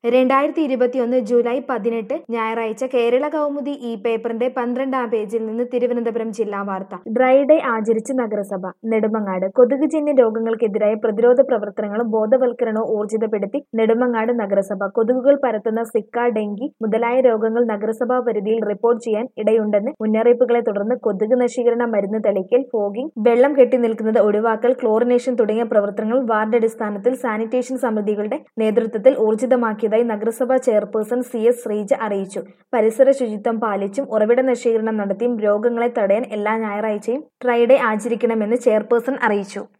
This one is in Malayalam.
രണ്ടായിരത്തി ഇരുപത്തിയൊന്ന് ജൂലൈ പതിനെട്ട് ഞായറാഴ്ച കേരള കൗമുദി ഈ പേപ്പറിന്റെ പന്ത്രണ്ടാം പേജിൽ നിന്ന് തിരുവനന്തപുരം ജില്ലാ വാർത്ത ഡ്രൈ ഡേ ആചരിച്ച് നഗരസഭ നെടുമങ്ങാട് കൊതുകുജന്യ രോഗങ്ങൾക്കെതിരായ പ്രതിരോധ പ്രവർത്തനങ്ങളും ബോധവൽക്കരണവും ഊർജിതപ്പെടുത്തി നെടുമങ്ങാട് നഗരസഭ കൊതുകുകൾ പരത്തുന്ന സിക്ക ഡെങ്കി മുതലായ രോഗങ്ങൾ നഗരസഭാ പരിധിയിൽ റിപ്പോർട്ട് ചെയ്യാൻ ഇടയുണ്ടെന്ന് മുന്നറിയിപ്പുകളെ തുടർന്ന് കൊതുക് നശീകരണ മരുന്ന് തളിക്കൽ ഫോഗിംഗ് വെള്ളം കെട്ടി നിൽക്കുന്നത് ഒഴിവാക്കൽ ക്ലോറിനേഷൻ തുടങ്ങിയ പ്രവർത്തനങ്ങൾ വാർഡ് അടിസ്ഥാനത്തിൽ സാനിറ്റേഷൻ സമിതികളുടെ നേതൃത്വത്തിൽ ഊർജിതമാക്കിയതായി നഗരസഭാ ചെയർപേഴ്സൺ സി എസ് ശ്രീജ അറിയിച്ചു പരിസര ശുചിത്വം പാലിച്ചും ഉറവിട നശീകരണം നടത്തിയും രോഗങ്ങളെ തടയാൻ എല്ലാ ഞായറാഴ്ചയും ഡ്രൈ ഡേ ആചരിക്കണമെന്ന് ചെയർപേഴ്സൺ അറിയിച്ചു